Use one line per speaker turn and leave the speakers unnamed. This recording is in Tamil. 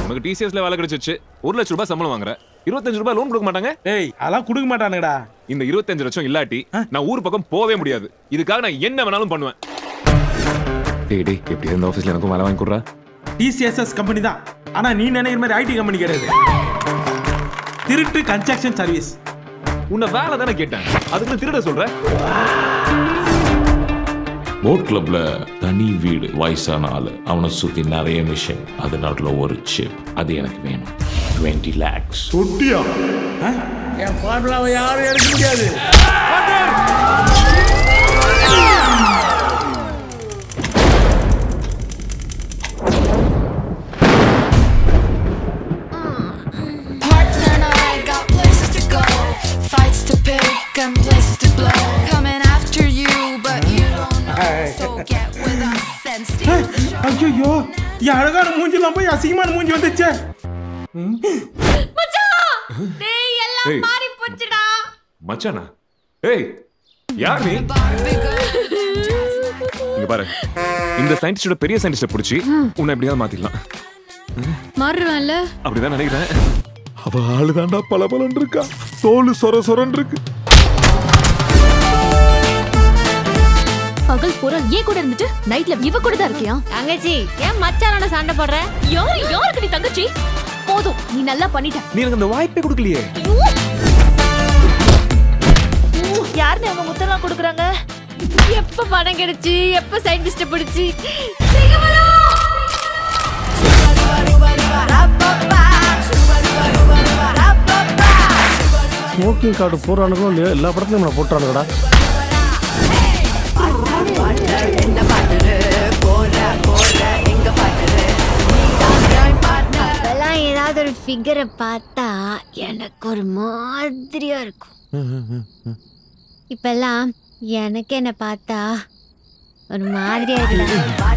உனக்கு டிசிஎஸ்ல வேலை கிடைச்சிச்சு ஒரு லட்ச ரூபாய் சம்பளம் வாங்குற இருபத்தஞ்சு ரூபாய் லோன் கொடுக்க மாட்டாங்க
டேய் அதெல்லாம் கொடுக்க மாட்டானுங்கடா
இந்த இருபத்தஞ்சு லட்சம் இல்லாட்டி நான் ஊர் பக்கம் போவே முடியாது இதுக்காக நான் என்ன வேணாலும் பண்ணுவேன் டேய் டேய் எப்படி இந்த ஆஃபீஸ்ல எனக்கும் வேலை வாங்கி கொடுறா
டிசிஎஸ்எஸ் கம்பெனி தான் ஆனா நீ நினைக்கிற மாதிரி ஐடி கம்பெனி கிடையாது திருட்டு கன்ஸ்ட்ரக்ஷன் சர்வீஸ்
உன்னை வேலை தானே கேட்டேன் அதுக்கு திருட சொல்ற
போட் கிளப்ல தனி வீடு வயசான ஆளு அவனை சுத்தி நிறைய மிஷின் அது நடுவில் ஒரு சிப் அது எனக்கு வேணும் டுவெண்ட்டி லேக்ஸ்
தொட்டியா என் ஃபார்முலாவை யாரும் எடுக்க முடியாது
Partner, I got places to go, fights to pick and places to blow. Coming after you, but you don't know. So get with us and steal the show.
ஐயோ என் அழகான மூஞ்சிலாம் போய் அசிங்கமான மூஞ்சி வந்துச்சே
டேய் எல்லாம்
ஏய்.
மாறி போச்சுடா
மச்சானா ஏய் யார் நீ இங்க பாரு இந்த சயின்டிஸ்டோட பெரிய சயின்டிஸ்ட புடிச்சு உன்னை எப்படியாவது மாத்திடலாம்
மாறுவேன்ல
அப்படிதான் நினைக்கிறேன் அவ ஆளுதாண்டா பல பலன் இருக்கா தோல் சொர சொரன் இருக்கு
பகல் பூரா ஏன் கூட இருந்துட்டு நைட்ல இவ கூட தான் இருக்கியா
தங்கச்சி ஏன் மச்சானோட சண்டை போடுற
யாரு யாருக்கு நீ தங்கச்சி போதும் நீ நல்லா பண்ணிட்ட
நீ எனக்கு அந்த வாய்ப்பே கொடுக்கலையே
யாருன்னு அவங்க முத்தெல்லாம் கொடுக்குறாங்க எப்ப பணம் கிடைச்சு எப்ப சயின்டிஸ்ட பிடிச்சு
ஸ்மோக்கிங் கார்டு போறானுங்களோ இல்லையோ எல்லா படத்துலையும் நம்மளை போட்டுறானுங்கடா
அப்பெல்லாம் ஏதாவது ஒரு ஃபிகரை பார்த்தா எனக்கு ஒரு மாதிரியா இருக்கும் இப்பெல்லாம் எனக்கு என்ன பார்த்தா ஒரு மாதிரியா இருக்கு